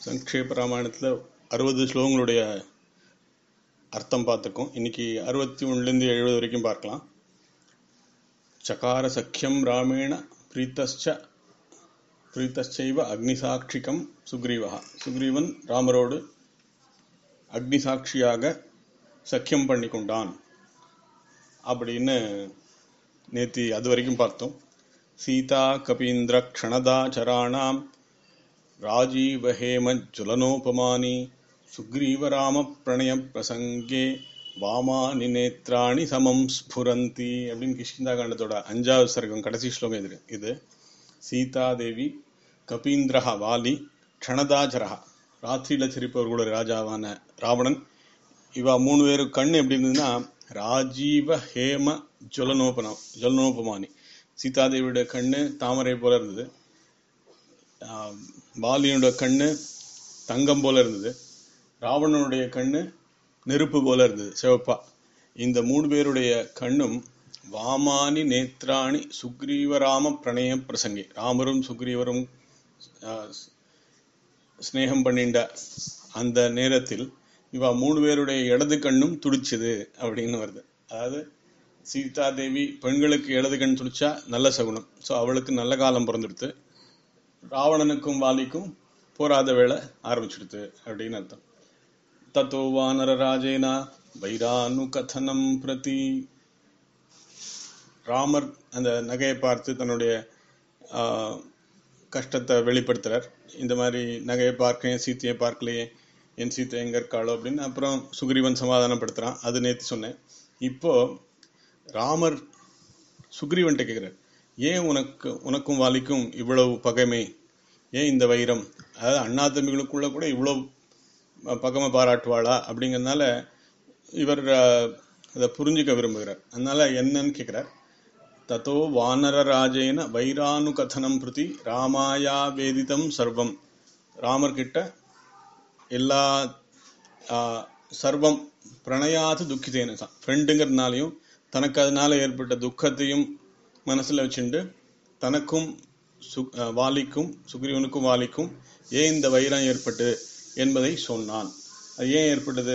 சங்கேப ராமாயணத்தில் அறுபது ஸ்லோகங்களுடைய அர்த்தம் பார்த்துக்கோம் இன்னைக்கு அறுபத்தி ஒன்றுலேருந்து எழுபது வரைக்கும் பார்க்கலாம் சகார சக்கியம் ராமேண பிரீத்தச்ச பிரீத்தச்சைவ அக்னிசாட்சிகம் சுக்ரீவா சுக்ரீவன் ராமரோடு அக்னிசாட்சியாக சக்கியம் பண்ணி கொண்டான் அப்படின்னு நேத்தி அது வரைக்கும் பார்த்தோம் சீதா கபீந்திர க்ஷணதாச்சராணாம் ராஜீவஹேமஜ்வலனோபமானி சுக்ரீவராம பிரணய பிரசங்கே வாமானி நேத்ராணி சமம் ஸ்புரந்தி அப்படின்னு கிஷ்கிந்தா காண்டத்தோட அஞ்சாவது சர்க்கம் கடைசி ஸ்லோகம் இது இது சீதாதேவி கபீந்திரஹா வாலி க்ஷணதாச்சரஹா ராத்திரியில சிரிப்பவர்களோட ராஜாவான ராவணன் இவா மூணு பேரு கண் எப்படி இருந்ததுன்னா ராஜீவ ஹேம ஜுவலனோபனம் ஜுவலனோபமானி சீதாதேவியோட கண்ணு தாமரை போல இருந்தது பாலியனோட கண்ணு தங்கம் போல இருந்தது ராவணனுடைய கண்ணு நெருப்பு போல இருந்தது சிவப்பா இந்த மூணு பேருடைய கண்ணும் வாமானி நேத்ராணி சுக்ரீவராம பிரணய பிரசங்கி ராமரும் சுக்ரீவரும் ஸ்னேகம் பண்ணிண்ட அந்த நேரத்தில் இவா மூணு பேருடைய இடது கண்ணும் துடிச்சது அப்படின்னு வருது அதாவது சீதா தேவி பெண்களுக்கு இடது கண் துடிச்சா நல்ல சகுனம் ஸோ அவளுக்கு நல்ல காலம் பிறந்துடுத்து ராவணனுக்கும் வாலிக்கும் போராத வேலை ஆரம்பிச்சுடுத்து அப்படின்னு அர்த்தம் தத்தோ வானர ராஜேனா வைரானு கதனம் பிரதி ராமர் அந்த நகையை பார்த்து தன்னுடைய கஷ்டத்தை வெளிப்படுத்துறார் இந்த மாதிரி நகையை பார்க்க சீத்தையை பார்க்கலையே என் சீத்தை எங்க இருக்காளோ அப்படின்னு அப்புறம் சுக்ரீவன் சமாதானப்படுத்துறான் அது நேற்று சொன்னேன் இப்போ ராமர் சுக்ரீவன்ட்ட கேட்கிறார் ஏன் உனக்கு உனக்கும் வாலிக்கும் இவ்வளவு பகைமை ஏன் இந்த வைரம் அதாவது அண்ணா தம்பிகளுக்குள்ள கூட இவ்வளவு பகமை பாராட்டுவாளா அப்படிங்கிறதுனால இவர் அதை புரிஞ்சுக்க விரும்புகிறார் அதனால என்னன்னு கேட்கிறார் தத்தோ வானர ராஜேன வைரானு கதனம் பிரதி ராமாயா வேதிதம் சர்வம் ராமர் கிட்ட எல்லா சர்வம் பிரணயாது துக்கிதேன தான் ஃப்ரெண்டுங்கிறதுனாலையும் தனக்கு அதனால ஏற்பட்ட துக்கத்தையும் மனசுல வச்சுண்டு தனக்கும் சு வாலிக்கும் சுக்ரீவனுக்கும் வாலிக்கும் ஏன் இந்த வைரம் ஏற்பட்டு என்பதை சொன்னான் அது ஏன் ஏற்பட்டது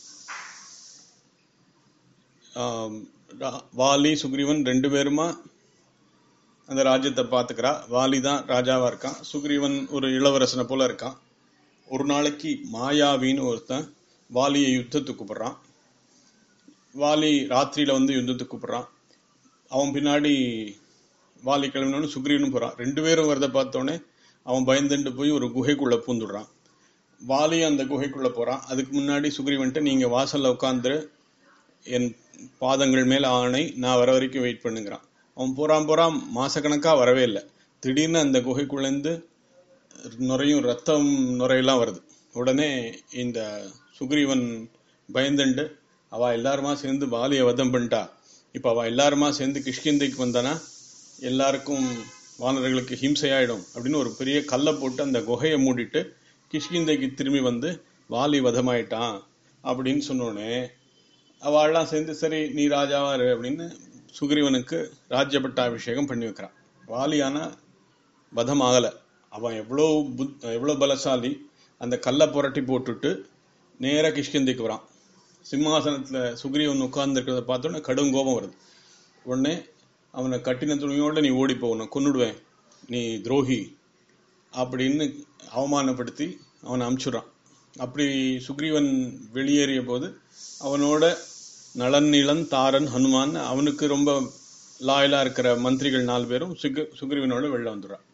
வாலி சுக்ரீவன் ரெண்டு பேருமா அந்த ராஜ்யத்தை பார்த்துக்கிறா வாலி தான் ராஜாவா இருக்கான் சுக்ரீவன் ஒரு இளவரசனை போல இருக்கான் ஒரு நாளைக்கு மாயாவின்னு ஒருத்தன் வாலியை யுத்தத்துக்கு கூப்பிடுறான் வாலி ராத்திரியில வந்து யுத்தத்துக்கு கூப்பிடுறான் அவன் பின்னாடி வாலி கிளம்பினோன்னு சுக்ரீவனும் போறான் ரெண்டு பேரும் வரத பார்த்தோன்னே அவன் பயந்துட்டு போய் ஒரு குகைக்குள்ள பூந்துடுறான் வாலி அந்த குகைக்குள்ள போறான் அதுக்கு முன்னாடி சுக்ரீவன்ட்டு நீங்க வாசல்ல உட்காந்துரு என் பாதங்கள் மேல ஆணை நான் வர வரைக்கும் வெயிட் பண்ணுங்கிறான் அவன் போறான் போறான் மாசக்கணக்கா வரவே இல்லை திடீர்னு அந்த குகைக்குள்ளேருந்து நுரையும் ரத்தம் நுரையெல்லாம் வருது உடனே இந்த சுக்ரீவன் பயந்துண்டு அவ எல்லாருமா சேர்ந்து வாலியை வதம் பண்ணிட்டா இப்ப அவ எல்லாருமா சேர்ந்து கிஷ்கிந்தைக்கு வந்தானா எல்லாருக்கும் வானர்களுக்கு ஹிம்சையாயிடும் அப்படின்னு ஒரு பெரிய கல்லை போட்டு அந்த குகையை மூடிட்டு கிஷ்கிந்தைக்கு திரும்பி வந்து வாலி வதமாயிட்டான் அப்படின்னு சொன்னோடனே அவள்லாம் சேர்ந்து சரி நீ ராஜாவாரு அப்படின்னு சுக்ரீவனுக்கு ராஜ்ய பட்டாபிஷேகம் பண்ணி வைக்கிறான் வாலியான வதம் ஆகலை அவன் எவ்வளோ புத் எவ்வளோ பலசாலி அந்த கல்லை புரட்டி போட்டுட்டு நேராக கிஷ்கிந்தைக்கு வரான் சிம்மாசனத்தில் சுக்ரீவன் உட்கார்ந்துருக்கிறத பார்த்தோன்னே கடும் கோபம் வருது உடனே அவனை கட்டின துணியோட நீ ஓடிப்போ உன்னை கொன்னுடுவேன் நீ துரோகி அப்படின்னு அவமானப்படுத்தி அவனை அமுச்சுடுறான் அப்படி சுக்ரீவன் வெளியேறிய போது அவனோட நலன் நிலன் தாரன் ஹனுமான் அவனுக்கு ரொம்ப லாயலா இருக்கிற மந்திரிகள் நாலு பேரும் சுக சுக்ரீவனோட வெளில வந்துடுறான்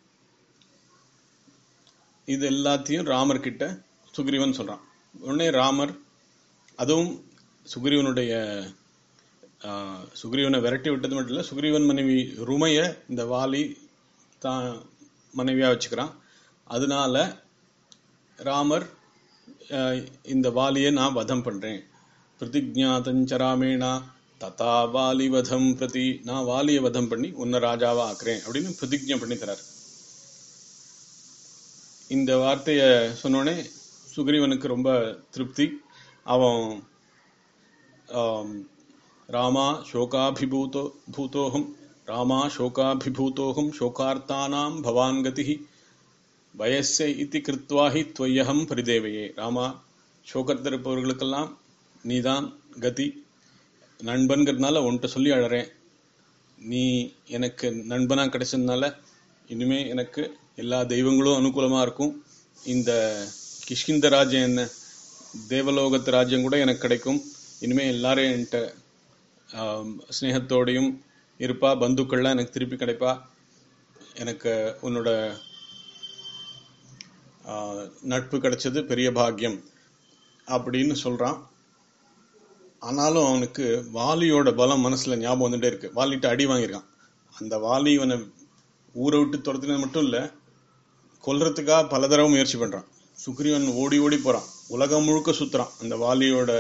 இது எல்லாத்தையும் ராமர் கிட்ட சுக்ரீவன் சொல்றான் உடனே ராமர் அதுவும் சுக்ரீவனுடைய சுக்ரீவனை விரட்டி விட்டது மட்டும் இல்லை சுக்ரீவன் மனைவி ருமைய இந்த வாலி தான் மனைவியா வச்சுக்கிறான் அதனால ராமர் இந்த வாலியை நான் வதம் பண்றேன் பிரதிஜாதஞ்சராமேனா ததா வாலி வதம் பிரதி நான் வாலியை வதம் பண்ணி உன்னை ராஜாவா ஆக்குறேன் அப்படின்னு பிரதிஜை பண்ணி தரார் இந்த வார்த்தைய சொன்னோடனே சுக்ரீவனுக்கு ரொம்ப திருப்தி அவன் ராமா சோகாபிபூதோ பூதோகம் ராமா சோகாபிபூதோகம் சோகார்த்தானாம் பவான் கதி பயஸ்ய இத்தி கிருத்வாஹி துவையகம் பரிதேவையே ராமா சோகத்தில் இருப்பவர்களுக்கெல்லாம் நீதான் கதி நண்பன்கிறதுனால உன்கிட்ட சொல்லி அழறேன் நீ எனக்கு நண்பனா கிடைச்சதுனால இனிமே எனக்கு எல்லா தெய்வங்களும் அனுகூலமா இருக்கும் இந்த கிஷ்கிந்த ராஜ்யம் என்ன தேவலோகத்து ராஜ்யம் கூட எனக்கு கிடைக்கும் இனிமே எல்லாரும் என்கிட்ட ஆம், ஸ்நேகத்தோடையும் இருப்பா பந்துக்கள்லாம் எனக்கு திருப்பி கிடைப்பா எனக்கு உன்னோட ஆ, நட்பு கிடைச்சது பெரிய பாக்கியம் அப்படின்னு சொல்றான் ஆனாலும் அவனுக்கு வாலியோட பலம் மனசுல ஞாபகம் வந்துட்டே இருக்கு வாலிட்ட அடி வாங்கியிருக்கான் அந்த வாலி இவனை ஊரை விட்டு துரத்தினது மட்டும் இல்ல கொல்றதுக்காக பல தடவை முயற்சி பண்றான் சுக்ரீவன் ஓடி ஓடி போறான் உலகம் முழுக்க சுத்துறான் அந்த வாலியோட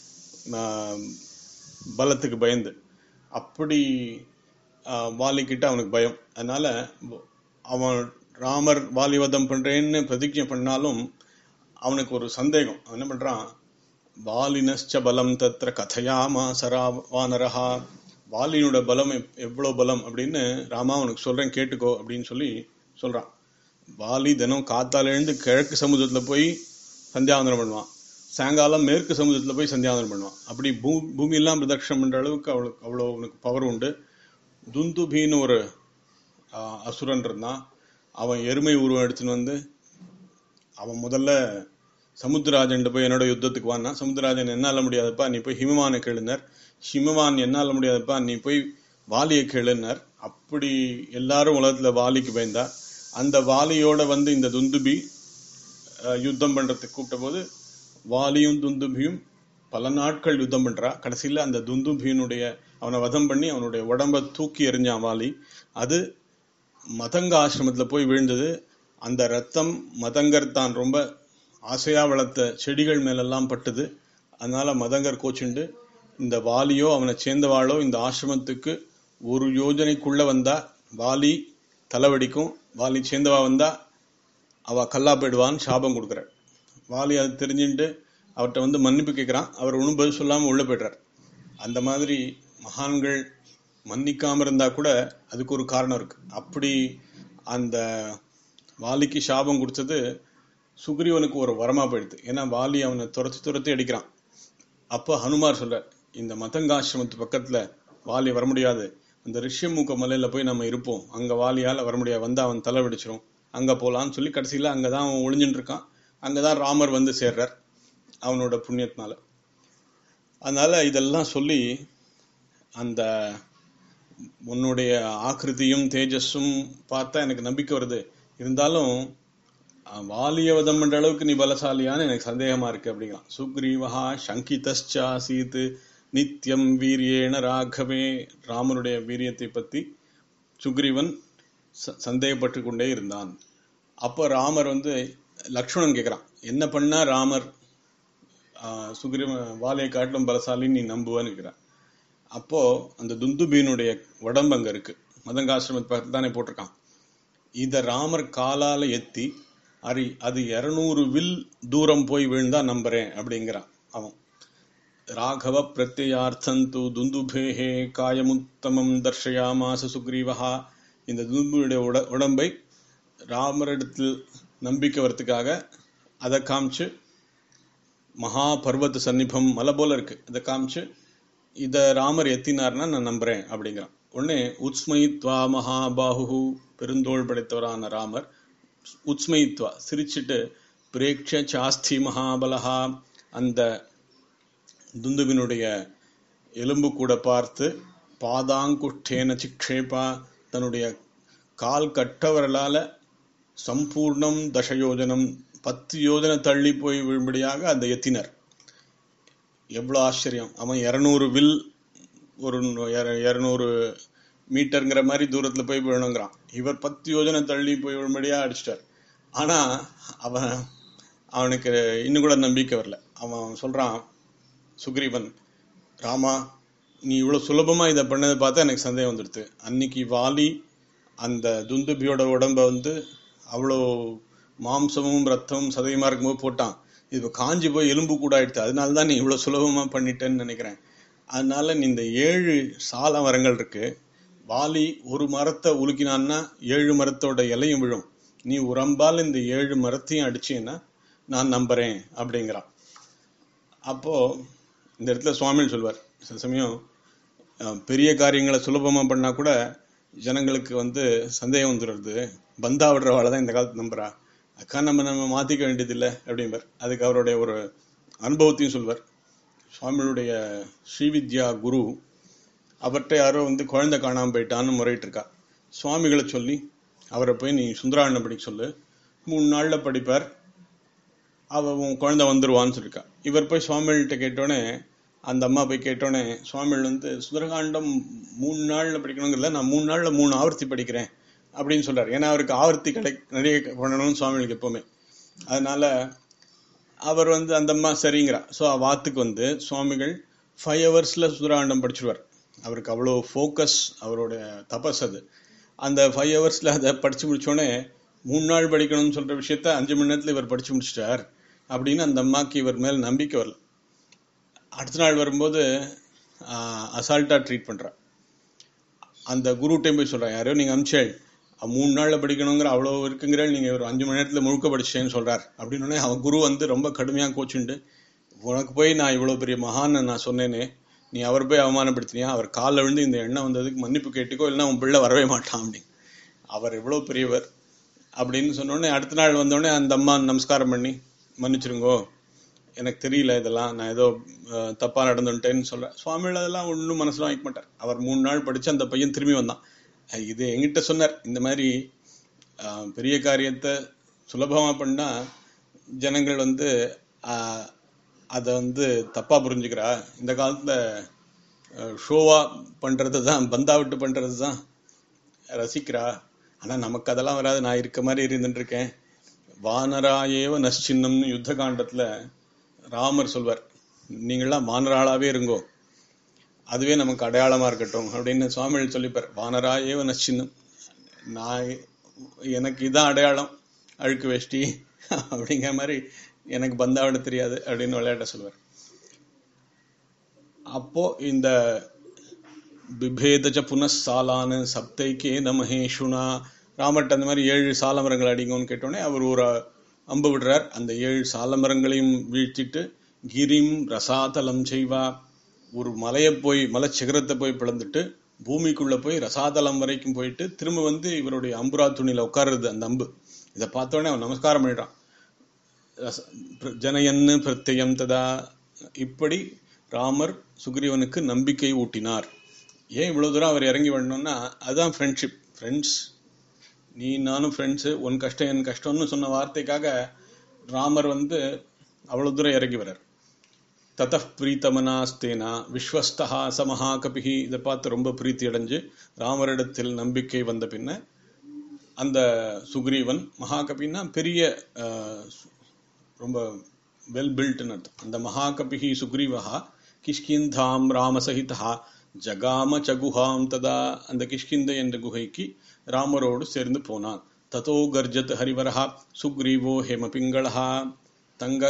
ஆஹ், பலத்துக்கு பயந்து அப்படி ஆஹ், வாலி கிட்ட அவனுக்கு பயம் அதனால அவன் ராமர் வாலி வதம் பண்றேன்னு பிரதிஜை பண்ணாலும் அவனுக்கு ஒரு சந்தேகம் அவன் என்ன பண்றான் வாலினஸ்ச பலம் தத்ர கதையாமா சரா வானரஹா வாலினோட பலம் எப்- எவ்வளவு பலம் அப்படின்னு ராமா உனக்கு சொல்றேன் கேட்டுக்கோ அப்படின்னு சொல்லி சொல்றான் வாலி தினம் காத்தால எழுந்து கிழக்கு சமுத்திரத்துல போய் சந்தியாவந்தனம் பண்ணுவான் சாயங்காலம் மேற்கு சமுத்திரத்துல போய் சந்தியாவந்தனம் பண்ணுவான் அப்படி பூ பூமியெல்லாம் பிரதட்சணம் பண்ற அளவுக்கு அவளுக்கு அவ்வளோ அவனுக்கு பவர் உண்டு துந்துபின்னு ஒரு ஆஹ், அசுரன் இருந்தான் அவன் எருமை உருவம் எடுத்துன்னு வந்து அவன் முதல்ல சமுத்திரராஜன் போய் என்னோட யுத்தத்துக்கு வான்னா சமுத்திரராஜன் என்னால முடியாதப்பா நீ போய் ஹிமவானை கேளுனர் ஹிமவான் என்னால முடியாதப்பா நீ போய் வாலியை கேளுனர் அப்படி எல்லாரும் உலகத்துல வாலிக்கு பயந்தா அந்த வாலியோட வந்து இந்த துந்துபி அஹ், யுத்தம் பண்றதுக்கு கூப்பிட்ட போது வாலியும் துந்துபியும் பல நாட்கள் யுத்தம் பண்றா கடைசியில அந்த துந்துபியினுடைய அவனை வதம் பண்ணி அவனுடைய உடம்ப தூக்கி எறிஞ்சான் வாலி அது மதங்க ஆசிரமத்துல போய் விழுந்தது அந்த ரத்தம் மதங்கர் தான் ரொம்ப ஆசையா வளர்த்த செடிகள் மேலெல்லாம் பட்டது அதனால மதங்கர் கோச்சுண்டு இந்த வாலியோ அவனை சேர்ந்தவாளோ இந்த ஆசிரமத்துக்கு ஒரு யோஜனைக்குள்ள வந்தா வாலி தலைவடிக்கும் வாலி சேர்ந்தவா வந்தா அவ கல்லா போயிடுவான்னு சாபம் கொடுக்குறார் வாலி அது தெரிஞ்சுட்டு அவர்கிட்ட வந்து மன்னிப்பு கேட்கிறான் அவர் ஒன்றும் பதில் சொல்லாம உள்ள போயிடுறார் அந்த மாதிரி மகான்கள் மன்னிக்காம இருந்தா கூட அதுக்கு ஒரு காரணம் இருக்கு அப்படி அந்த வாலிக்கு சாபம் கொடுத்தது சுக்ரீவனுக்கு ஒரு வரமா போயிடுது ஏன்னா வாலி அவனை துரத்தி துரத்தி அடிக்கிறான் அப்போ ஹனுமார் சொல்றார் இந்த மதங்காசிரமத்து பக்கத்துல வாலி வர முடியாது அந்த ரிஷியமுக மலையில போய் நம்ம இருப்போம் அங்க வாலியால வர முடியாது வந்து அவன் தலை வெடிச்சிரும் அங்க போலான்னு சொல்லி கடைசியில அங்கதான் அவன் ஒளிஞ்சுட்டு இருக்கான் அங்கதான் ராமர் வந்து சேர்றார் அவனோட புண்ணியத்தினால அதனால இதெல்லாம் சொல்லி அந்த உன்னுடைய ஆக்கிருதியும் தேஜஸும் பார்த்தா எனக்கு நம்பிக்கை வருது இருந்தாலும் அஹ், வாலிய வதம் பண்ற அளவுக்கு நீ பலசாலியான்னு எனக்கு சந்தேகமா இருக்கு அப்படிங்கிறான் சுக்ரீவஹா சங்கிதாசீத் நித்யம் வீரியேன ராகவே ராமனுடைய வீரியத்தை பத்தி சுக்ரீவன் ச- சந்தேகப்பட்டு கொண்டே இருந்தான் அப்போ ராமர் வந்து லக்ஷ்மணன் கேட்கிறான் என்ன பண்ணா ராமர் ஆஹ், சுக்ரீவ வாலியை காட்டிலும் பலசாலின்னு நீ நம்புவான்னு இருக்கிறான் அப்போ அந்த துந்துபியினுடைய உடம்பு அங்க இருக்கு மதங்காசிரமத்து பக்கத்துல தானே போட்டிருக்கான் இத ராமர் காலால எத்தி அரி அது இருநூறு வில் தூரம் போய் விழுந்தா நம்புறேன் அப்படிங்கிறான் அவன் ராகவ பிரத்யார்த்தந்து துந்துபேஹே காயமுத்தமம் தர்ஷயாமாச சுக்ரீவஹா இந்த துந்துபியுடைய உட உடம்பை ராமரிடத்தில் நம்பிக்கை வரத்துக்காக அதை காமிச்சு மகா பர்வத சன்னிபம் மலை போல இருக்கு அதை காமிச்சு இத ராமர் எத்தினார்னா நான் நம்புறேன் அப்படிங்கிறான் உடனே உத்ஸ்மயித்வா மகாபாஹு பெருந்தோள் படைத்தவரான ராமர் உத்ஸ்மயித்வா சிரிச்சிட்டு பிரேக்ஷ சாஸ்தி மகாபலஹா அந்த துந்துவினுடைய எலும்பு கூட பார்த்து பாதாங்குஷ்டேன சிக்ஷேபா தன்னுடைய கால் கட்டவரலால சம்பூர்ணம் தசயோஜனம் பத்து யோஜனை தள்ளி போய் விழும்படியாக அந்த எத்தினர் எவ்வளவு ஆச்சரியம் அவன் இருநூறு வில் ஒரு இருநூறு மீட்டருங்கிற மாதிரி தூரத்துல போய் விழணுங்கிறான் இவர் பத்து யோஜனை தள்ளி போய் விழும்படியா அடிச்சிட்டார் ஆனா அவன் அவனுக்கு இன்னும் கூட நம்பிக்கை வரல அவன் சொல்றான் சுக்ரீவன் ராமா நீ இவ்வளவு சுலபமா இதை பண்ணதை பார்த்தா எனக்கு சந்தேகம் வந்துடுது அன்னைக்கு வாலி அந்த துந்துபியோட உடம்ப வந்து அவ்வளோ மாம்சமும் ரத்தமும் சதயமா இருக்கும்போது போட்டான் இது காஞ்சி போய் எலும்பு கூட ஆயிடுது அதனால தான் நீ இவ்வளவு சுலபமா பண்ணிட்டேன்னு நினைக்கிறேன் அதனால நீ இந்த ஏழு சால மரங்கள் இருக்கு வாலி ஒரு மரத்தை உலுக்கினான்னா ஏழு மரத்தோட இலையும் விழும் நீ உரம்பால் இந்த ஏழு மரத்தையும் அடிச்சீன்னா நான் நம்புறேன் அப்படிங்கிறான் அப்போ இந்த இடத்துல சுவாமிகள் சொல்வார் சில சமயம் அஹ், பெரிய காரியங்களை சுலபமா பண்ணா கூட ஜனங்களுக்கு வந்து சந்தேகம் வந்துடுறது பந்தா விடுறவாளை தான் இந்த காலத்து நம்புறா அக்கா நம்ம நம்ம மாத்திக்க வேண்டியதில்லை அப்படிம்பார் அதுக்கு அவருடைய ஒரு அனுபவத்தையும் சொல்வார் சுவாமிகளுடைய ஸ்ரீவித்யா குரு அவர்கிட்ட யாரோ வந்து குழந்தை காணாம போயிட்டான்னு முறையிட்டு இருக்கா சுவாமிகளை சொல்லி அவரை போய் நீ சுந்தராண்ணன் படிக்க சொல்லு மூணு நாள்ல படிப்பார் அவ உன் குழந்தை வந்துருவான்னு சொல்லிருக்கா இவர் போய் சுவாமிகள்கிட்ட கேட்டோடனே அந்த அம்மா போய் கேட்டோடனே சுவாமிகள் வந்து சுந்தரகாண்டம் மூணு நாள்ல படிக்கணுங்கிறத நான் மூணு நாள்ல மூணு ஆவர்த்தி படிக்கிறேன் அப்படின்னு சொல்றாரு ஏன்னா அவருக்கு ஆவர்த்தி கடை நிறைய பண்ணணும்னு சுவாமிகளுக்கு எப்பவுமே அதனால அவர் வந்து அந்த அம்மா சரிங்கிறா ஸோ வாத்துக்கு வந்து சுவாமிகள் ஃபைவ் ஹவர்ஸ்ல சுந்தராண்டம் படிச்சிருவார் அவருக்கு அவ்வளோ ஃபோக்கஸ் அவருடைய தபஸ் அது அந்த ஃபைவ் ஹவர்ஸ்ல அதை படிச்சு முடிச்சோடனே மூணு நாள் படிக்கணும்னு சொல்ற விஷயத்த அஞ்சு மணி நேரத்துல இவர் படிச்சு முடிச்சிட்டார் அப்படின்னு அந்த அம்மாக்கு இவர் மேல் நம்பிக்கை வரல அடுத்த நாள் வரும்போது அசால்ட்டா ட்ரீட் பண்றா அந்த குருட்டையும் போய் சொல்றா யாரையோ நீங்க அமிச்சேள் மூணு நாள்ல படிக்கணுங்கிற அவ்வளவு இருக்குங்கிற நீங்க ஒரு அஞ்சு மணி நேரத்துல முழுக்க படிச்சிட்டேன்னு சொல்றார் அப்படின்னு உடனே அவன் குரு வந்து ரொம்ப கடுமையா கோச்சுண்டு உனக்கு போய் நான் இவ்வளவு பெரிய மகான் நான் சொன்னேனே நீ அவர் போய் அவமானப்படுத்தினியா அவர் காலில் விழுந்து இந்த எண்ணம் வந்ததுக்கு மன்னிப்பு கேட்டுக்கோ இல்லைன்னா உன் பிள்ளை வரவே மாட்டான் அப்படின்னு அவர் எவ்வளவு பெரியவர் அப்படின்னு சொன்ன உடனே அடுத்த நாள் வந்த உடனே அந்த அம்மா நமஸ்காரம் பண்ணி மன்னிச்சிருங்கோ எனக்கு தெரியல இதெல்லாம் நான் ஏதோ அஹ், தப்பா நடந்துட்டேன்னு சொல்றேன் சுவாமிகள் அதெல்லாம் ஒன்றும் மனசுல வாங்கிக்க மாட்டார் அவர் மூணு நாள் படிச்சு அந்த பையன் திரும்பி வந்தான் அஹ், இது எங்கிட்ட சொன்னார் இந்த மாதிரி அஹ், பெரிய காரியத்தை சுலபமா பண்ணா ஜனங்கள் வந்து அஹ், அதை வந்து தப்பா புரிஞ்சுக்கிறா இந்த காலத்துல ஷோவா பண்றது தான் பந்தா விட்டு பண்றது தான் ரசிக்கிறா ஆனா நமக்கு அதெல்லாம் வராது நான் இருக்க மாதிரி இருந்துட்டு இருக்கேன் வானராயேவ நஷ்சின்னம்னு யுத்த காண்டத்துல ராமர் சொல்வார் நீங்களாம் வானராளாவே இருங்கோ அதுவே நமக்கு அடையாளமா இருக்கட்டும் அப்படின்னு சுவாமிகள் சொல்லிப்பார் வானராயேவ நஷ்சின்னம் நான் எனக்கு இதான் அடையாளம் அழுக்கு வேஷ்டி அப்படிங்கிற மாதிரி எனக்கு பந்தாவிட தெரியாது அப்படின்னு விளையாட்ட சொல்லுவார் அப்போ இந்த பிபேதஜ புனഃசாலான சப்தைக்கே நமஹேஷுனா ராமர்ட்ட அந்த மாதிரி ஏழு சாலமரங்கள் அடிங்கன்னு கேட்டோடனே அவர் ஒரு அம்பு விடுறார் அந்த ஏழு சாலமரங்களையும் வீழ்த்திட்டு கிரிம் ரசாதலம் செய்வா ஒரு மலையை போய் மலை சிகரத்தை போய் பிளந்துட்டு பூமிக்குள்ள போய் ரசாதலம் வரைக்கும் போயிட்டு திரும்ப வந்து இவருடைய அம்புரா துணியில உட்காருறது அந்த அம்பு இதை பார்த்தோடனே அவன் நமஸ்காரம் பண்ணிடுறான் ரச- பிர- ஜனயன்னு பிரத்யம் ததா இப்படி ராமர் சுக்ரீவனுக்கு நம்பிக்கை ஊட்டினார் ஏன் இவ்வளவு தூரம் அவர் இறங்கி வரணும்னா அதுதான் ஃப்ரெண்ட்ஷிப் ஃப்ரெண்ட்ஸ் நீ நானும் ஃப்ரெண்ட்ஸு உன் கஷ்டம் என் கஷ்டம்னு சொன்ன வார்த்தைக்காக ராமர் வந்து அவ்வளவு தூரம் இறங்கி வரார் தத பிரீத்தமனாஸ்தேனா விஸ்வஸ்தா சமஹா கபிஹி இதை பார்த்து ரொம்ப பிரீத்தி அடைஞ்சு ராமரிடத்தில் நம்பிக்கை வந்த பின்ன அந்த சுக்ரீவன் மகாகபின்னா பெரிய அஹ், ரொம்ப வெல் பில்ட்னு அர்த்தம் அந்த மகாகபிஹி சுக்ரீவஹா கிஷ்கிந்தாம் ராமசகிதா ஜகாம சகுஹாம் ததா அந்த கிஷ்கிந்த என்ற குகைக்கு ராமரோடு சேர்ந்து போனான் ததோ கர்ஜத் ஹரிவரஹா சுக்ரீவோ ஹேமபிங்களஹா தங்க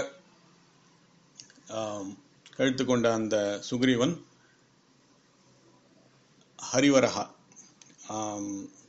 ஆம், கழுத்து கொண்ட அந்த சுக்ரீவன் ஹரிவரஹா ஆம்,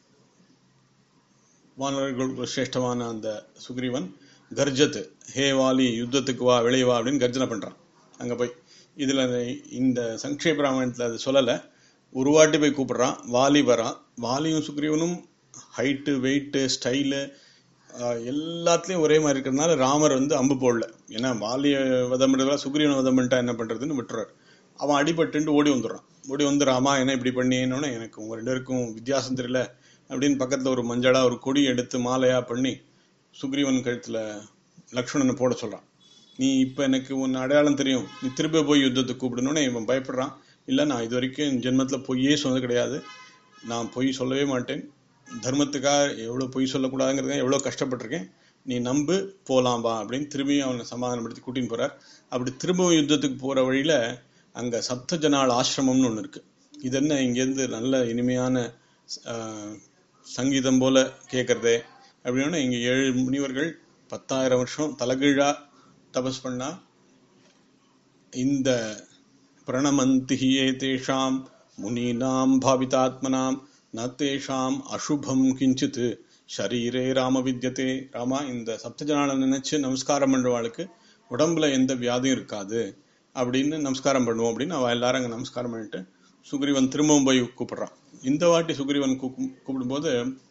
வானவர்கள் சிரேஷ்டமான அந்த சுக்ரீவன் கர்ஜத் ஹே வாலி யுத்தத்துக்கு வா வெளியே வா அப்படின்னு கர்ஜனை பண்றான் அங்க போய் இதுல இந்த சங்கேப ராமாயணத்துல அது சொல்லல ஒரு வாட்டி போய் கூப்பிடுறான் வாலி வரான் வாலியும் சுக்ரீவனும் ஹைட்டு வெயிட்டு ஸ்டைலு எல்லாத்துலயும் ஒரே மாதிரி இருக்கிறதுனால ராமர் வந்து அம்பு போடல ஏன்னா வாலிய வதம் பண்றதுல சுக்ரீவனை வதம் பண்ணிட்டா என்ன பண்றதுன்னு விட்டுறாரு அவன் அடிபட்டுட்டு ஓடி வந்துடுறான் ஓடி வந்து ராமா என்ன இப்படி பண்ணினோன்னு எனக்கு உங்க ரெண்டு பேருக்கும் வித்தியாசம் தெரியல அப்படின்னு பக்கத்துல ஒரு மஞ்சளா ஒரு கொடி எடுத்து மாலையா பண்ணி சுக்ரீவன் கழுத்துல லக்ஷ்மணனை போட சொல்றான் நீ இப்ப எனக்கு உன் அடையாளம் தெரியும் நீ திரும்ப போய் யுத்தத்துக்கு கூப்பிடணும்னு இவன் பயப்படுறான் இல்ல நான் இது வரைக்கும் என் ஜென்மத்துல பொய்யே சொன்னது கிடையாது நான் பொய் சொல்லவே மாட்டேன் தர்மத்துக்காக எவ்வளவு பொய் சொல்லக்கூடாதுங்கிறத எவ்வளவு கஷ்டப்பட்டிருக்கேன் நீ நம்பு போலாம் வா அப்படின்னு திரும்பியும் அவனை சமாதானப்படுத்தி கூட்டின்னு போறார் அப்படி திரும்பவும் யுத்தத்துக்கு போற வழியில அங்க சப்த ஜனால் ஆசிரமம்னு ஒண்ணு இருக்கு இது என்ன இங்கேருந்து நல்ல இனிமையான ஆஹ், சங்கீதம் போல கேட்கறதே அப்படின்னா இங்க ஏழு முனிவர்கள் பத்தாயிரம் வருஷம் தலகீழா தபஸ் பண்ணா இந்த பிரணமந்தி ஏதேஷாம் முனீனாம் பாவிதாத்மனாம் ந தேஷாம் அசுபம் கிஞ்சித் ஷரீரே ராம வித்யதே ராமா இந்த சப்தஜனால நினைச்சு நமஸ்காரம் பண்றவாளுக்கு உடம்புல எந்த வியாதியும் இருக்காது அப்படின்னு நமஸ்காரம் பண்ணுவோம் அப்படின்னு அவ எல்லாரும் அங்க நமஸ்காரம் பண்ணிட்டு சுக்ரீவன் திரும்பவும் போய் கூப்பிடுறான் இந்த வாட்டி சுக்ரீவன் கூப்பிடும் கூப்பிடும்போது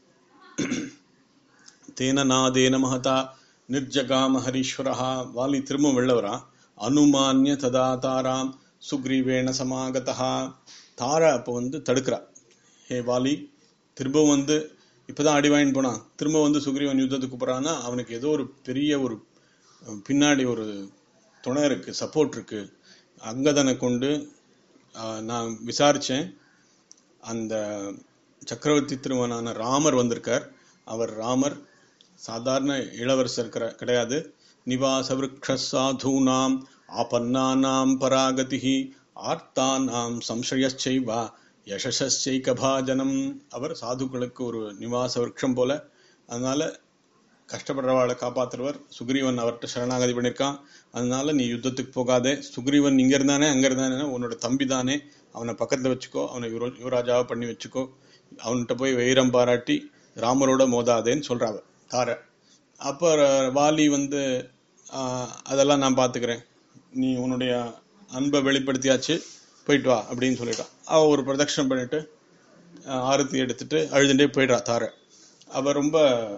தேன நாதேன மகதா நிர்ஜகாம ஹரீஸ்வரஹா வாலி திரும்ப வெளில வரான் அனுமான்ய ததா தாராம் சுக்ரீவேண சமாகதா தாரா அப்போ வந்து தடுக்கிறா ஹே வாலி திரும்ப வந்து இப்பதான் அடி வாங்கிட்டு போனான் திரும்ப வந்து சுக்ரீவன் யுத்தத்துக்கு போறான்னா அவனுக்கு ஏதோ ஒரு பெரிய ஒரு அஹ், பின்னாடி ஒரு துணை இருக்கு சப்போர்ட் இருக்கு அங்கதனை கொண்டு ஆஹ், நான் விசாரிச்சேன் அந்த சக்கரவர்த்தி திருமணான ராமர் வந்திருக்கார் அவர் ராமர் சாதாரண இளவரசர் கிர- கிடையாது நிவாச விரக்ஷ சாதூனாம் ஆபன்னானாம் பராகதிஹி ஆர்த்தானாம் சம்சயச்சைவா யசசைகபாஜனம் அவர் சாதுக்களுக்கு ஒரு நிவாச விருட்சம் போல அதனால கஷ்டப்படுறவாளை காப்பாத்துறவர் சுக்ரீவன் அவர்கிட்ட சரணாகதி பண்ணியிருக்கான் அதனால நீ யுத்தத்துக்கு போகாதே சுக்ரீவன் இங்க இருந்தானே அங்க இருந்தானே உன்னோட தம்பி தானே அவனை பக்கத்துல வச்சுக்கோ அவனை யுவ- யுவராஜாவா பண்ணி வச்சுக்கோ அவன்கிட்ட போய் வைரம் பாராட்டி ராமரோட மோதாதேன்னு சொல்றாவ தார அப்ப ர- வாலி வந்து ஆஹ், அதெல்லாம் நான் பாத்துக்கிறேன் நீ உன்னுடைய அன்பை வெளிப்படுத்தியாச்சு போயிட்டு வா அப்படின்னு சொல்லிட்டான் அவ ஒரு பிரதட்சணம் பண்ணிட்டு ஆஹ், ஆரத்தி எடுத்துட்டு அழுதுண்டே போயிடுறா தார அவ ரொம்ப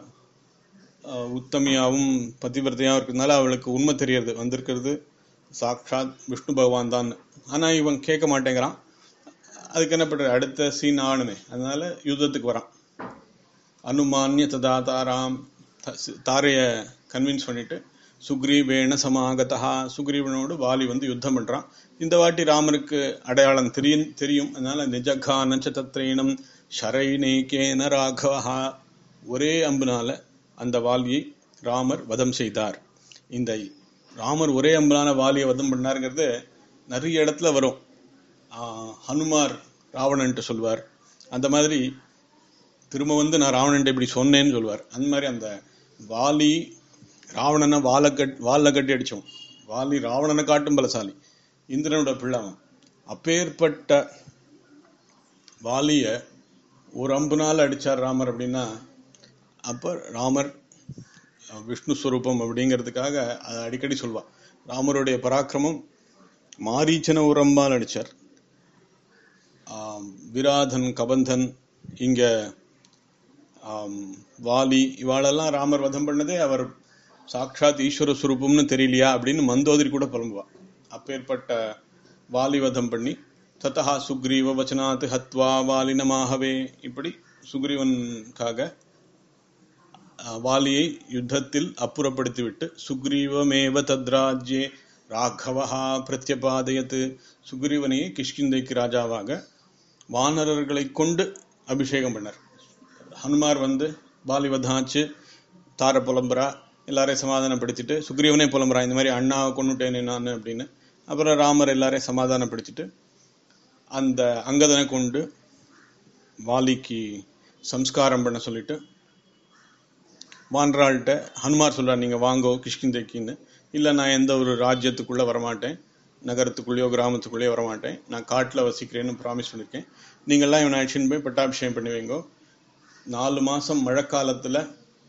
ஆஹ், உத்தமியாவும் பதிவிரதையாவும் இருக்கிறதுனால அவளுக்கு உண்மை தெரியறது வந்திருக்கிறது சாக்ஷாத் விஷ்ணு பகவான் தான் ஆனா இவன் கேட்க மாட்டேங்கிறான் அதுக்கு என்ன பண்ற அடுத்த சீன் ஆகணுமே அதனால யுத்தத்துக்கு வரான் அனுமான்ய ததா தாராம் த- சி- தாரைய கன்வின்ஸ் பண்ணிட்டு சுக்ரீவேண சமாகதா சுக்ரீவனோடு வாலி வந்து யுத்தம் பண்றான் இந்த வாட்டி ராமருக்கு அடையாளம் தெரியும் தெரியும் அதனால நிஜகான சத்திரேனம் ஷரைனேகேன ராகவஹா ஒரே அம்புனால அந்த வாலியை ராமர் வதம் செய்தார் இந்த ராமர் ஒரே அம்புனால வாலியை வதம் பண்ணாருங்கிறது நிறைய இடத்துல வரும் ஆஹ் ஹனுமார் ராவணன்ட்டு சொல்வார் அந்த மாதிரி திரும்ப வந்து நான் ராவணன்ட்ட இப்படி சொன்னேன்னு சொல்லுவார் அந்த மாதிரி அந்த வாலி ராவணனை வாழை கட் வாழை கட்டி அடிச்சோம் வாலி ராவணனை காட்டும் பலசாலி இந்திரனோட பிள்ளைவன் அப்பேற்பட்ட வாலிய ஒரு அம்புனால அடிச்சார் ராமர் அப்படின்னா அப்ப ராமர் அஹ், விஷ்ணு ஸ்வரூபம் அப்படிங்கிறதுக்காக அதை அடிக்கடி சொல்வா ராமருடைய பராக்கிரமம் மாரீச்சன ஒரு அம்பால் அடிச்சார் ஆம், விராதன் கபந்தன் இங்க ஆம், வாலி இவாளெல்லாம் ராமர் வதம் பண்ணதே அவர் சாக்ஷாத் ஈஸ்வர சுரூபம்னு தெரியலையா அப்படின்னு மந்தோதரி கூட புலம்புவா அப்பேற்பட்ட வாலி வதம் பண்ணி ததா சுக்ரீவ வச்சனாத் ஹத்வா வாலினமாகவே இப்படி சுக்ரீவனுக்காக அஹ், வாலியை யுத்தத்தில் அப்புறப்படுத்திவிட்டு சுக்ரீவமேவ தத்ராஜ்யே ராகவஹா பிரத்யபாதயத்து சுக்ரீவனையே கிஷ்கிந்தைக்கு ராஜாவாக வானரர்களை கொண்டு அபிஷேகம் பண்ணார் ஹனுமார் வந்து பாலிவதாச்சு தார புலம்புறா எல்லாரையும் சமாதானப்படுத்திட்டு சுக்ரீவனே புலம்புறா இந்த மாதிரி அண்ணாவை கொண்டுட்டேனே நான் அப்படின்னு அப்புறம் ராமர் எல்லாரையும் சமாதானப்படுத்திட்டு அந்த அங்கதனை கொண்டு வாலிக்கு சம்ஸ்காரம் பண்ண சொல்லிட்டு வான்றாள்கிட்ட ஹனுமார் சொல்றார் நீங்க வாங்கோ கிஷ்கிந்தைக்குன்னு இல்ல நான் எந்த ஒரு ராஜ்யத்துக்குள்ள வரமாட்டேன் நகரத்துக்குள்ளேயோ கிராமத்துக்குள்ளேயோ வரமாட்டேன் நான் காட்டுல வசிக்கிறேன்னு ப்ராமிஸ் பண்ணிருக்கேன் நீங்கெல்லாம் இவனை அழைச்சின்னு போய் பட்டாபிஷேகம் பண்ணி வைங்கோ நாலு மாசம் மழைக்காலத்துல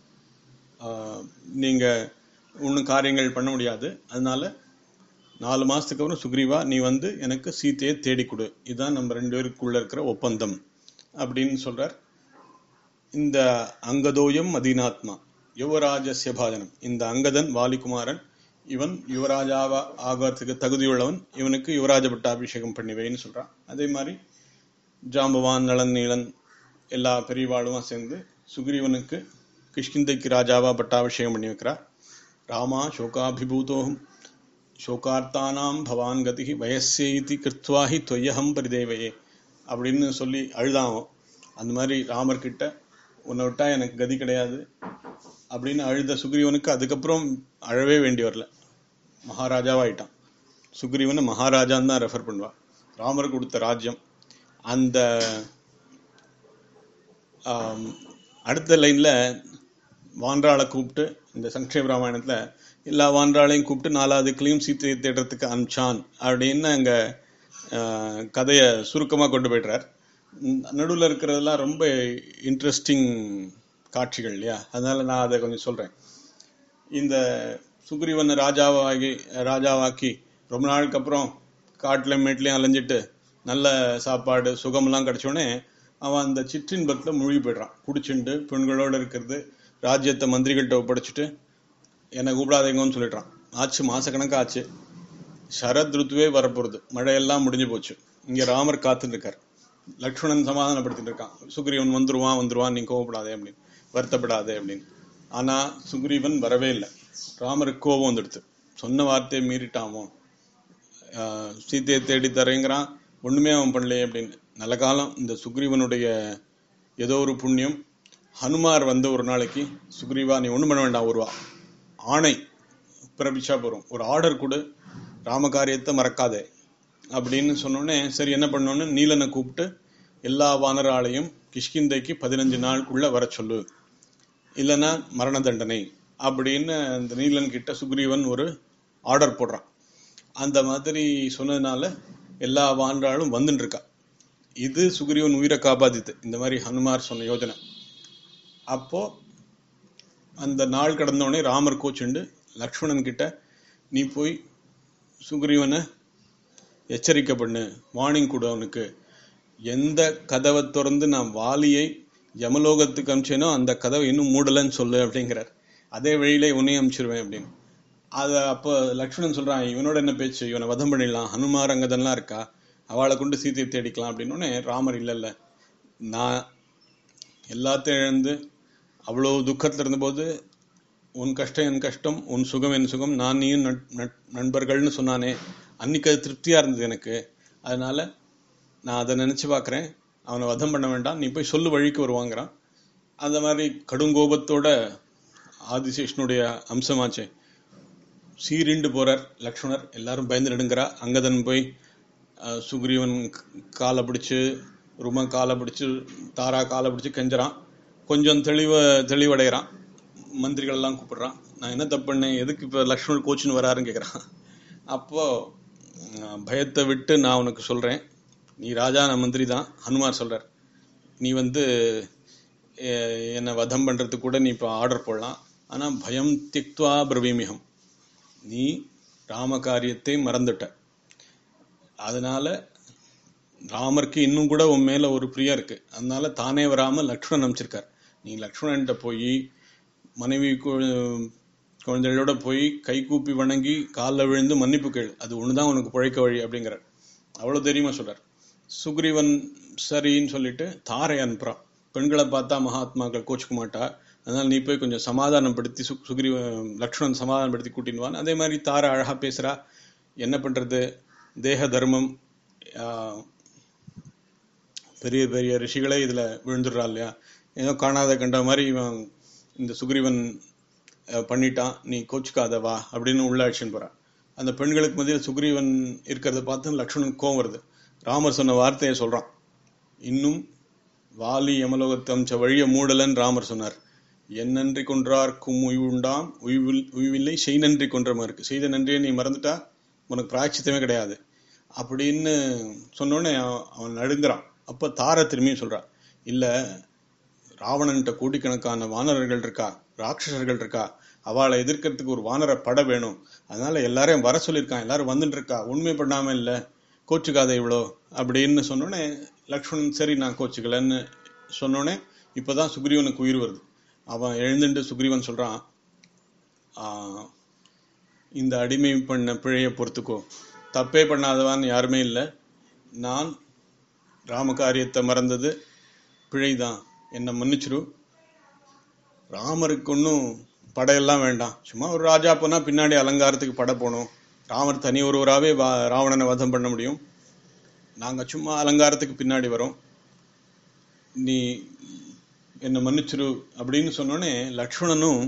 ஆஹ், நீங்க ஒன்றும் காரியங்கள் பண்ண முடியாது அதனால நாலு மாசத்துக்கு அப்புறம் சுக்ரீவா நீ வந்து எனக்கு சீத்தையை தேடி கொடு இதுதான் நம்ம ரெண்டு பேருக்குள்ள இருக்கிற ஒப்பந்தம் அப்படின்னு சொல்றார் இந்த அங்கதோயம் மதீனாத்மா யுவராஜஸ்ய பாஜனம் இந்த அங்கதன் வாலிகுமாரன் இவன் யுவராஜாவா ஆகிறதுக்கு தகுதியுள்ளவன் இவனுக்கு யுவராஜ பட்டாபிஷேகம் பண்ணி வைன்னு சொல்றான் அதே மாதிரி ஜாம்பவான் நளன் நீளன் எல்லா பெரியவாளுமா சேர்ந்து சுக்ரீவனுக்கு கிஷ்கிந்தைக்கு ராஜாவா பட்டாபிஷேகம் பண்ணி வைக்கிறார் ராமா சோகாபிபூதோகம் சோகார்த்தானாம் பவான் கதிகி வயசேதி கிருத்வாஹி தொய்யகம் பரிதேவையே அப்படின்னு சொல்லி அழுதான் அவன். அந்த மாதிரி ராமர் கிட்ட உன்னை விட்டா எனக்கு கதி கிடையாது அப்படின்னு அழுத சுக்ரீவனுக்கு அதுக்கப்புறம் அழவே வேண்டி வரல மகாராஜாவாயிட்டான் சுக்ரீவனை மகாராஜான்னு தான் ரெஃபர் பண்ணுவா ராமர் கொடுத்த ராஜ்யம் அந்த ஆம், அடுத்த லைன்ல வான்றாளை கூப்பிட்டு இந்த சங்கேப ராமாயணத்துல எல்லா வான்றாளையும் கூப்பிட்டு நாலாவதுக்குலையும் சீத்தையை தேடுறதுக்கு அனுப்பிச்சான் அப்படின்னு அங்க ஆஹ், கதைய சுருக்கமா கொண்டு போயிடுறார் நடுவில் இருக்கிறதெல்லாம் ரொம்ப இன்ட்ரெஸ்டிங் காட்சிகள் இல்லையா அதனால நான் அதை கொஞ்சம் சொல்றேன் இந்த சுக்ரீவன் ராஜாவாகி ராஜாவாக்கி ரொம்ப நாளுக்கு அப்புறம் காட்டுல மேட்லயும் அலைஞ்சிட்டு நல்ல சாப்பாடு சுகமெல்லாம் கிடைச்சோடனே அவன் அந்த சிற்றின்பத்துல மூழ்கி போயிடுறான் குடிச்சுண்டு பெண்களோட இருக்கிறது ராஜ்யத்தை மந்திரிகள்கிட்ட ஒப்படைச்சிட்டு என்னை கூப்பிடாதீங்கன்னு சொல்லிடுறான் ஆச்சு மாசக்கணக்கா ஆச்சு சரத் ருத்துவே வரப்போறது மழையெல்லாம் முடிஞ்சு போச்சு இங்க ராமர் காத்துட்டு இருக்கார் லக்ஷ்மணன் சமாதானப்படுத்திட்டு இருக்கான் சுக்ரீவன் வந்துருவான் வந்துருவான் நீ கோவப்படாதே அப்படின்னு வருத்தப்படாதே அப்படின்னு ஆனா சுக்ரீவன் வரவே இல்லை ராமருக்கு கோபம் வந்துடுது சொன்ன வார்த்தையை மீறிட்டாமோ ஆஹ் சீதையை தேடி தரேங்கிறான் ஒண்ணுமே அவன் பண்ணலையே அப்படின்னு நல்ல காலம் இந்த சுக்ரீவனுடைய ஏதோ ஒரு புண்ணியம் ஹனுமார் வந்து ஒரு நாளைக்கு சுக்ரீவா நீ ஒண்ணும் பண்ண வேண்டாம் ஒரு ஆணை பிறப்பிச்சா போறோம் ஒரு ஆர்டர் கொடு ராமகாரியத்தை மறக்காதே அப்படின்னு சொன்னோடனே சரி என்ன பண்ணோன்னு நீலனை கூப்பிட்டு எல்லா வானராலையும் கிஷ்கிந்தைக்கு பதினஞ்சு நாளுக்குள்ள வர சொல்லு இல்லைன்னா மரண தண்டனை அப்படின்னு அந்த நீலன் கிட்ட சுக்ரீவன் ஒரு ஆர்டர் போடுறான் அந்த மாதிரி சொன்னதுனால எல்லா வானராலும் வந்துட்டு இருக்கா இது சுக்ரீவன் உயிரை காப்பாத்தித்து இந்த மாதிரி ஹனுமார் சொன்ன யோஜனை அப்போ அந்த நாள் கடந்தோடனே ராமர் கோச்சுண்டு லக்ஷ்மணன் கிட்ட நீ போய் சுக்ரீவனை எச்சரிக்கை பண்ணு வார்னிங் கொடு அவனுக்கு எந்த கதவை திறந்து நான் வாலியை யமலோகத்துக்கு அனுப்பிச்சேனோ அந்த கதவை இன்னும் மூடலன்னு சொல்லு அப்படிங்கிறார் அதே வழியில உன்னையும் அனுப்பிச்சிருவேன் அப்படின்னு அத அப்போ லக்ஷ்மணன் சொல்றான் இவனோட என்ன பேச்சு இவனை வதம் பண்ணிடலாம் ஹனுமார் அங்கதெல்லாம் இருக்கா அவளை கொண்டு சீதையை தேடிக்கலாம் அப்படின்னு ராமர் இல்ல இல்ல நான் எல்லாத்தையும் இழந்து அவ்வளவு துக்கத்துல இருந்தபோது உன் கஷ்டம் என் கஷ்டம் உன் சுகம் என் சுகம் நான் நீயும் நட்- நட்- நண்பர்கள்னு சொன்னானே அன்னைக்கு அது திருப்தியா இருந்தது எனக்கு அதனால நான் அதை நினைச்சு பார்க்கறேன் அவனை வதம் பண்ண வேண்டாம் நீ போய் சொல்லு வழிக்கு வருவாங்கிறான் அந்த மாதிரி கடுங்கோபத்தோட ஆதிசேஷனுடைய அம்சமாச்சே சீரிண்டு போறார் லக்ஷ்மணர் எல்லாரும் பயந்து நடுங்கிறா அங்கதன் போய் அஹ், சுக்ரீவன் க- காலை பிடிச்சு ரும காலை பிடிச்சு தாரா காலை பிடிச்சு கெஞ்சறான் கொஞ்சம் தெளிவ தெளிவடைகிறான் மந்திரிகள் எல்லாம் கூப்பிடுறான் நான் என்ன தப்பு பண்ணேன் எதுக்கு இப்ப லக்ஷ்மணர் கோச்சுன்னு வராருன்னு கேக்குறான் அப்போ அஹ், பயத்தை விட்டு நான் உனக்கு சொல்றேன் நீ ராஜா நான் மந்திரி தான் ஹனுமார் சொல்றார் நீ வந்து அஹ், என்னை வதம் பண்றதுக்கு கூட நீ இப்ப ஆர்டர் போடலாம் ஆனா பயம் திக்துவா பிரவீமிகம் நீ ராம காரியத்தை மறந்துட்ட அதனால ராமருக்கு இன்னும் கூட உன் மேல ஒரு பிரியம் இருக்கு அதனால தானே வராம லக்ஷ்மணன் அனுப்பிச்சிருக்கார் நீ லக்ஷ்மணன்ட்ட போய் மனைவி கு- குழந்தைகளோட போய் கை கூப்பி வணங்கி காலில் விழுந்து மன்னிப்பு கேள் அது ஒண்ணுதான் உனக்கு பிழைக்க வழி அப்படிங்கிறார் அவ்வளவு தெரியுமா சொல்றார் சுக்ரீவன் சரின்னு சொல்லிட்டு தாரை அனுப்புறான் பெண்களை பார்த்தா மகாத்மாக்கள் கோச்சுக்க மாட்டா அதனால நீ போய் கொஞ்சம் சமாதானப்படுத்தி சு சுக்ரீவ லக்ஷ்மணன் சமாதானப்படுத்தி கூட்டின்னு வான்னு அதே மாதிரி தாரை அழகா பேசுறா என்ன பண்றது தேக தர்மம் ஆஹ், பெரிய பெரிய ரிஷிகளே இதுல விழுந்துடுறா இல்லையா ஏதோ காணாத கண்ட மாதிரி இவன் இந்த சுக்ரீவன் அஹ், பண்ணிட்டான் நீ கோச்சுக்காத வா அப்படின்னு உள்ள அடிச்சுன்னு போறான் அந்த பெண்களுக்கு மத்தியில் சுக்ரீவன் இருக்கிறத பார்த்து லக்ஷ்மணன் கோவம் வருது ராமர் சொன்ன வார்த்தையை சொல்றான் இன்னும் வாலி யமலோகத்தம் வழிய மூடலன் ராமர் சொன்னார் என்னன்றி கொன்றார்க்கும் உய்வுண்டாம் உய்வில் உய்வில்லை செய் நன்றி கொன்ற மாதிரி இருக்கு செய்த நன்றியை நீ மறந்துட்டா உனக்கு பிராய்ச்சித்தமே கிடையாது அப்படின்னு சொன்னோடனே அவன் அவன் நடுங்குறான் அப்ப தார திரும்பியும் சொல்றான் இல்ல ராவணன்ட்ட கோடிக்கணக்கான வானரர்கள் இருக்கா ராட்சசர்கள் இருக்கா அவளை எதிர்க்கிறதுக்கு ஒரு வானர படை வேணும் அதனால எல்லாரையும் வர சொல்லியிருக்கான் எல்லாரும் வந்துட்டு இருக்கா உண்மை பண்ணாம இல்ல கோச்சுக்காத இவ்வளோ அப்படின்னு சொன்னோடனே லக்ஷ்மணன் சரி நான் கோச்சுக்கலன்னு சொன்னோடனே இப்பதான் சுக்ரீவனுக்கு உயிர் வருது அவன் எழுந்துட்டு சுக்ரீவன் சொல்றான் ஆஹ், இந்த அடிமை பண்ண பிழையை பொறுத்துக்கோ தப்பே பண்ணாதவன் யாருமே இல்லை நான் ராம காரியத்தை மறந்தது பிழைதான் என்னை மன்னிச்சிரு ராமருக்கு ஒன்றும் படையெல்லாம் வேண்டாம் சும்மா ஒரு ராஜா போனா பின்னாடி அலங்காரத்துக்கு படை போகணும் ராமர் தனி ஒருவராகவே வா- ராவணனை வதம் பண்ண முடியும் நாங்க சும்மா அலங்காரத்துக்கு பின்னாடி வரோம் நீ என்னை மன்னிச்சிரு அப்படின்னு சொன்னோடனே லக்ஷ்மணனும்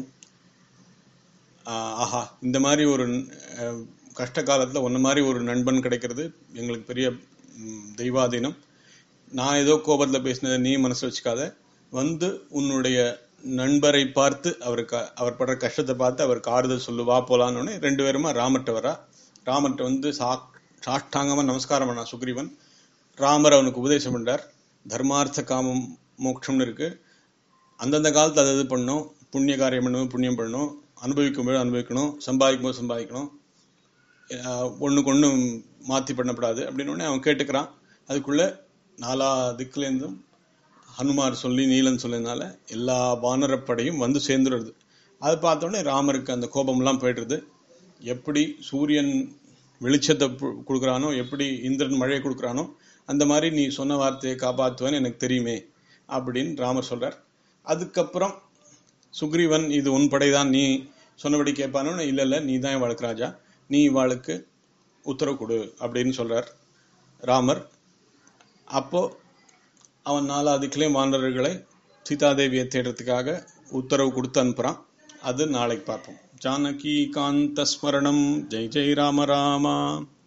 ஆஹ், ஆஹா இந்த மாதிரி ஒரு அஹ், கஷ்ட காலத்துல ஒன்ன மாதிரி ஒரு நண்பன் கிடைக்கிறது எங்களுக்கு பெரிய ம், தெய்வாதீனம் நான் ஏதோ கோபத்துல பேசினதை நீ மனசுல வச்சுக்காத வந்து உன்னுடைய நண்பரை பார்த்து அவருக்கு அவர் படுற கஷ்டத்தை பார்த்து அவருக்கு ஆறுதல் சொல்லு வா போலான்னு உடனே ரெண்டு பேருமா ராமர்கிட்ட வரா ராமர்கிட்ட வந்து சா சாஷ்டாங்கமா நமஸ்காரம் பண்ணா சுக்ரீவன் ராமர் அவனுக்கு உபதேசம் பண்றார் தர்மார்த்த காமம் மோட்சம்னு இருக்கு அந்தந்த காலத்து அது இது பண்ணணும் புண்ணிய காரியம் பண்ணும்போது புண்ணியம் பண்ணணும் அனுபவிக்கும் போது அனுபவிக்கணும் சம்பாதிக்கும் போது சம்பாதிக்கணும் ஒன்றுக்கு ஒன்று மாற்றி பண்ணக்கூடாது அப்படின்னு உடனே அவன் கேட்டுக்கிறான் அதுக்குள்ள நாலா திக்குலேருந்தும் ஹனுமார் சொல்லி நீலன் சொல்லினால எல்லா வானரப்படையும் வந்து சேர்ந்துடுறது அதை பார்த்தோன்னே ராமருக்கு அந்த கோபம்லாம் போயிடுறது எப்படி சூரியன் வெளிச்சத்தை pu- கொடுக்குறானோ எப்படி இந்திரன் மழையை கொடுக்குறானோ அந்த மாதிரி நீ சொன்ன வார்த்தையை காப்பாற்றுவேன்னு எனக்கு தெரியுமே அப்படின்னு ராமர் சொல்றார் அதுக்கப்புறம் சுக்ரீவன் இது உன் படைதான் நீ சொன்னபடி கேட்பானு இல்ல இல்ல நீ தான் இவாளுக்கு ராஜா நீ இவாளுக்கு உத்தரவு கொடு அப்படின்னு சொல்றார் ராமர் அப்போ அவன் நாலாதிக்கிலே வானரர்களை சீதாதேவியை தேடுறதுக்காக உத்தரவு கொடுத்து அனுப்புறான் அது நாளைக்கு பார்ப்போம் ஜானகி காந்த ஸ்மரணம் ஜெய் ஜெய் ராம ராமா